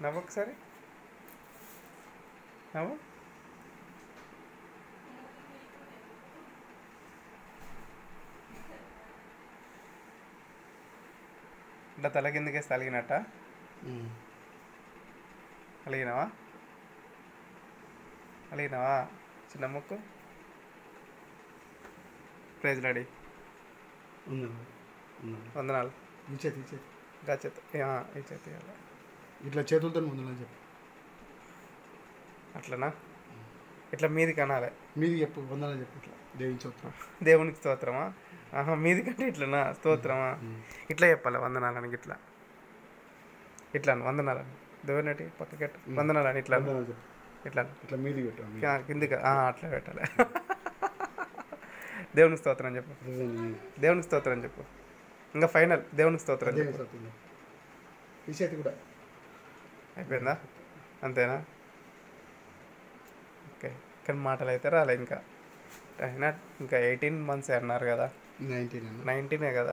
నవ్వు ఒకసారి నవ్వు ఇట్లా తల కిందకేసి తలిగినట్ట ఉమ్. అలిగినావా అలిగినావా చిన్న ముక్కు ప్రైజ్ రెడీ ఉన్నాను ఉన్నాను వందనాలు ఈ చేతి ఈ చేతి గచ్చేత ఈ చేతి ఇవ్వాలి. ఇట్లా చేతులతో ముందులని చెప్పు అట్లనా ఇట్లా మీదికి అనాలి మీది చెప్పు వందలని చెప్పు ఇట్లా దేవి చదువుతాం దేవునికి స్తోత్రమా ఆహా మీది కంటే ఇట్లనా స్తోత్రమా ఇట్లా చెప్పాలి వందనాలని ఇట్లా ఇట్లా అను, వందనాలని దేవునటి పక్కకెట్టు వందనాలని ఇట్లా అను. వందనాలు చెప్పు ఇట్లా అను. ఇట్లా మీది పెట్టు మీది. కింద- కిందికి ఆ, అట్లా పెట్టాలి దేవునికి స్తోత్రం చెప్పు అదే మీది. దేవునికి స్తోత్రం చెప్పు ఇంకా ఫైనల్ దేవునికి స్తోత్రం అదే చెప్పు చదువుతుంది ఈ చేతి కూడా అయిపోయిందా అంతేనా ఓకే కానీ మాటలు అయితే రాలే ఇంకా అయినా ఇంకా ఎయిటీన్ మంత్స్ అన్నారు కదా నైన్టీన్ అన్న నైన్టీనే కదా